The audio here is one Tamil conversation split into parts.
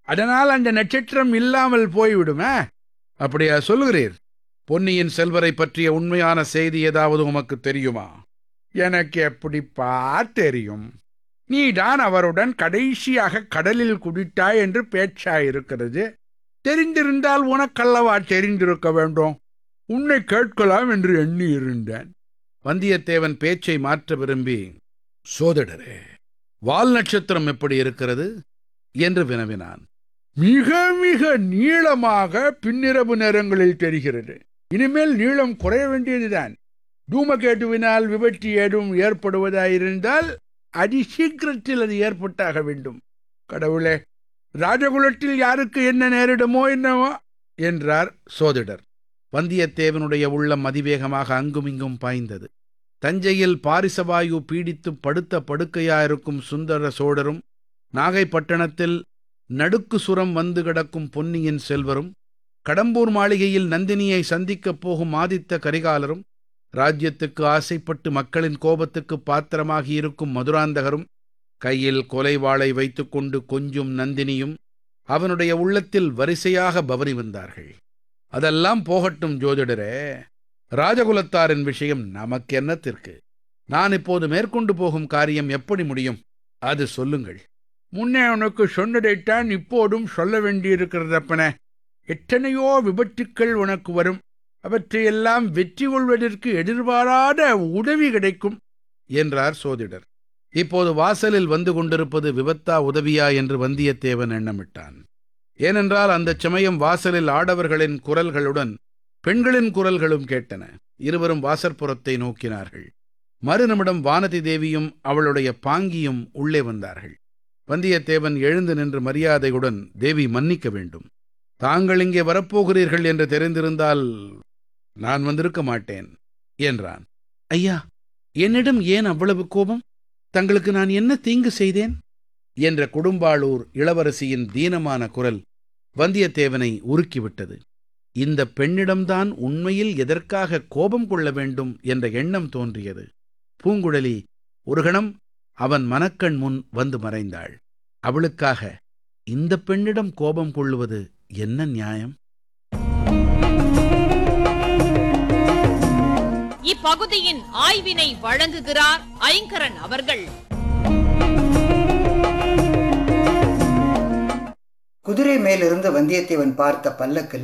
அதனால் அந்த நட்சத்திரம் இல்லாமல் போய்விடுமே அப்படியா சொல்லுகிறீர் பொன்னியின் செல்வரை பற்றிய உண்மையான செய்தி ஏதாவது உமக்கு தெரியுமா எனக்கு எப்படிப்பா தெரியும் நீதான் அவருடன் கடைசியாக கடலில் குடித்தாய் என்று பேச்சாயிருக்கிறது தெரிந்திருந்தால் உனக்கல்லவா தெரிந்திருக்க வேண்டும் உன்னை கேட்கலாம் என்று எண்ணி இருந்தேன் வந்தியத்தேவன் பேச்சை மாற்ற விரும்பி சோதிடரே வால் நட்சத்திரம் எப்படி இருக்கிறது என்று வினவினான் மிக மிக நீளமாக பின்னிரவு நேரங்களில் தெரிகிறது இனிமேல் நீளம் குறைய வேண்டியதுதான் தூமகேட்டுவினால் விபத்து ஏதும் ஏற்படுவதாயிருந்தால் அதி சீக்கிரத்தில் அது ஏற்பட்டாக வேண்டும் கடவுளே ராஜகுலத்தில் யாருக்கு என்ன நேரிடுமோ என்னவோ என்றார் சோதிடர் வந்தியத்தேவனுடைய உள்ளம் அதிவேகமாக அங்குமிங்கும் பாய்ந்தது தஞ்சையில் பாரிசவாயு பீடித்து படுத்த படுக்கையாயிருக்கும் சுந்தர சோழரும் நாகைப்பட்டணத்தில் நடுக்கு சுரம் வந்து கிடக்கும் பொன்னியின் செல்வரும் கடம்பூர் மாளிகையில் நந்தினியை சந்திக்கப் போகும் ஆதித்த கரிகாலரும் ராஜ்யத்துக்கு ஆசைப்பட்டு மக்களின் கோபத்துக்கு பாத்திரமாகி இருக்கும் மதுராந்தகரும் கையில் கொலை வாளை வைத்துக்கொண்டு கொஞ்சும் நந்தினியும் அவனுடைய உள்ளத்தில் வரிசையாக பவனி வந்தார்கள் அதெல்லாம் போகட்டும் ஜோதிடரே ராஜகுலத்தாரின் விஷயம் நமக்கு என்னத்திற்கு நான் இப்போது மேற்கொண்டு போகும் காரியம் எப்படி முடியும் அது சொல்லுங்கள் முன்னே உனக்கு சொன்னதைத்தான் இப்போதும் சொல்ல வேண்டியிருக்கிறதப்பன எத்தனையோ விபத்துக்கள் உனக்கு வரும் அவற்றையெல்லாம் வெற்றி கொள்வதற்கு எதிர்பாராத உதவி கிடைக்கும் என்றார் சோதிடர் இப்போது வாசலில் வந்து கொண்டிருப்பது விபத்தா உதவியா என்று வந்தியத்தேவன் எண்ணமிட்டான் ஏனென்றால் அந்தச் சமயம் வாசலில் ஆடவர்களின் குரல்களுடன் பெண்களின் குரல்களும் கேட்டன இருவரும் வாசற்புறத்தை நோக்கினார்கள் மறுநிமிடம் வானதி தேவியும் அவளுடைய பாங்கியும் உள்ளே வந்தார்கள் வந்தியத்தேவன் எழுந்து நின்று மரியாதையுடன் தேவி மன்னிக்க வேண்டும் தாங்கள் இங்கே வரப்போகிறீர்கள் என்று தெரிந்திருந்தால் நான் வந்திருக்க மாட்டேன் என்றான் ஐயா என்னிடம் ஏன் அவ்வளவு கோபம் தங்களுக்கு நான் என்ன தீங்கு செய்தேன் என்ற கொடும்பாளூர் இளவரசியின் தீனமான குரல் வந்தியத்தேவனை உருக்கிவிட்டது இந்த பெண்ணிடம்தான் உண்மையில் எதற்காக கோபம் கொள்ள வேண்டும் என்ற எண்ணம் தோன்றியது பூங்குழலி ஒரு கணம் அவன் மனக்கண் முன் வந்து மறைந்தாள் அவளுக்காக இந்த பெண்ணிடம் கோபம் கொள்ளுவது என்ன நியாயம் இப்பகுதியின் ஆய்வினை வழங்குகிறார் ஐங்கரன் அவர்கள் குதிரை மேலிருந்து வந்தியத்தேவன் பார்த்த பல்லக்குல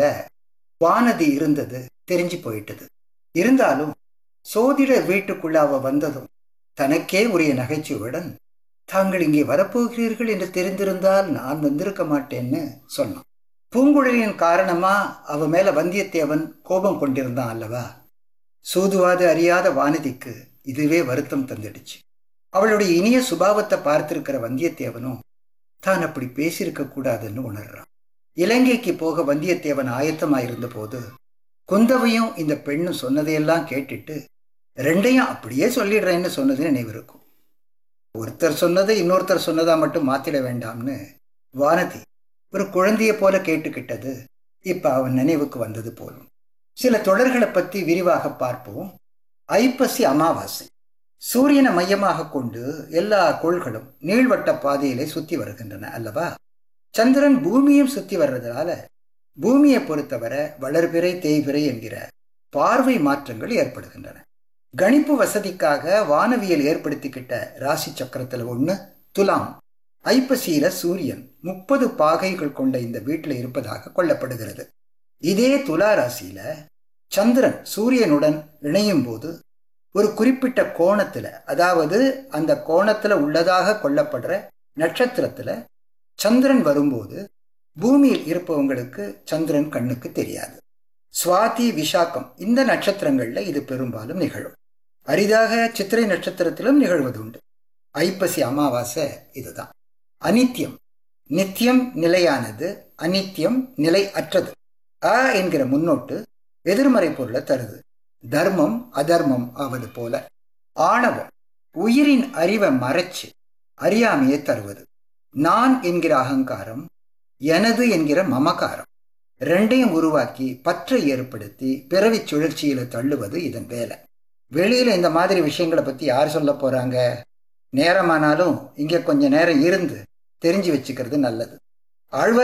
வானதி இருந்தது தெரிஞ்சு போயிட்டது இருந்தாலும் சோதிடர் வீட்டுக்குள்ள அவ வந்ததும் தனக்கே உரிய நகைச்சுவையுடன் தாங்கள் இங்கே வரப்போகிறீர்கள் என்று தெரிந்திருந்தால் நான் வந்திருக்க மாட்டேன்னு சொன்னான் பூங்குழலியின் காரணமா அவ மேல வந்தியத்தேவன் கோபம் கொண்டிருந்தான் அல்லவா சூதுவாது அறியாத வானதிக்கு இதுவே வருத்தம் தந்துடுச்சு அவளுடைய இனிய சுபாவத்தை பார்த்திருக்கிற வந்தியத்தேவனும் தான் அப்படி பேசியிருக்க கூடாதுன்னு உணர்றான் இலங்கைக்கு போக வந்தியத்தேவன் ஆயத்தமாயிருந்த போது குந்தவையும் இந்த பெண்ணும் சொன்னதையெல்லாம் கேட்டுட்டு ரெண்டையும் அப்படியே சொல்லிடுறேன்னு சொன்னது நினைவிருக்கும் ஒருத்தர் சொன்னதை இன்னொருத்தர் சொன்னதா மட்டும் மாத்திட வேண்டாம்னு வானதி ஒரு குழந்தைய போல கேட்டுக்கிட்டது இப்ப அவன் நினைவுக்கு வந்தது போலும் சில தொடர்களை பத்தி விரிவாக பார்ப்போம் ஐப்பசி அமாவாசை சூரியனை மையமாக கொண்டு எல்லா கோள்களும் நீள்வட்ட பாதையிலே சுத்தி வருகின்றன அல்லவா சந்திரன் பூமியும் சுத்தி வர்றதுனால பூமியை பொறுத்தவரை வளர்பிறை தேய்பிறை என்கிற பார்வை மாற்றங்கள் ஏற்படுகின்றன கணிப்பு வசதிக்காக வானவியல் ஏற்படுத்திக்கிட்ட ராசி சக்கரத்துல ஒண்ணு துலாம் ஐப்பசியில சூரியன் முப்பது பாகைகள் கொண்ட இந்த வீட்டில் இருப்பதாக கொள்ளப்படுகிறது இதே துலா ராசியில சந்திரன் சூரியனுடன் இணையும் போது ஒரு குறிப்பிட்ட கோணத்துல அதாவது அந்த கோணத்துல உள்ளதாக கொள்ளப்படுற நட்சத்திரத்துல சந்திரன் வரும்போது பூமியில் இருப்பவங்களுக்கு சந்திரன் கண்ணுக்கு தெரியாது சுவாதி விஷாக்கம் இந்த நட்சத்திரங்கள்ல இது பெரும்பாலும் நிகழும் அரிதாக சித்திரை நட்சத்திரத்திலும் நிகழ்வதுண்டு ஐப்பசி அமாவாசை இதுதான் அனித்தியம் நித்தியம் நிலையானது அனித்தியம் நிலை அற்றது அ என்கிற முன்னோட்டு எதிர்மறை பொருளை தருது தர்மம் அதர்மம் ஆவது போல ஆணவம் உயிரின் அறிவை மறைச்சு அறியாமையை தருவது நான் என்கிற அகங்காரம் எனது என்கிற மமகாரம் ரெண்டையும் உருவாக்கி பற்றை ஏற்படுத்தி பிறவி சுழற்சியில தள்ளுவது இதன் வேலை வெளியில இந்த மாதிரி விஷயங்களை பத்தி யார் சொல்ல போறாங்க நேரமானாலும் இங்க கொஞ்ச நேரம் இருந்து தெரிஞ்சு வச்சுக்கிறது நல்லது ஆழ்வார்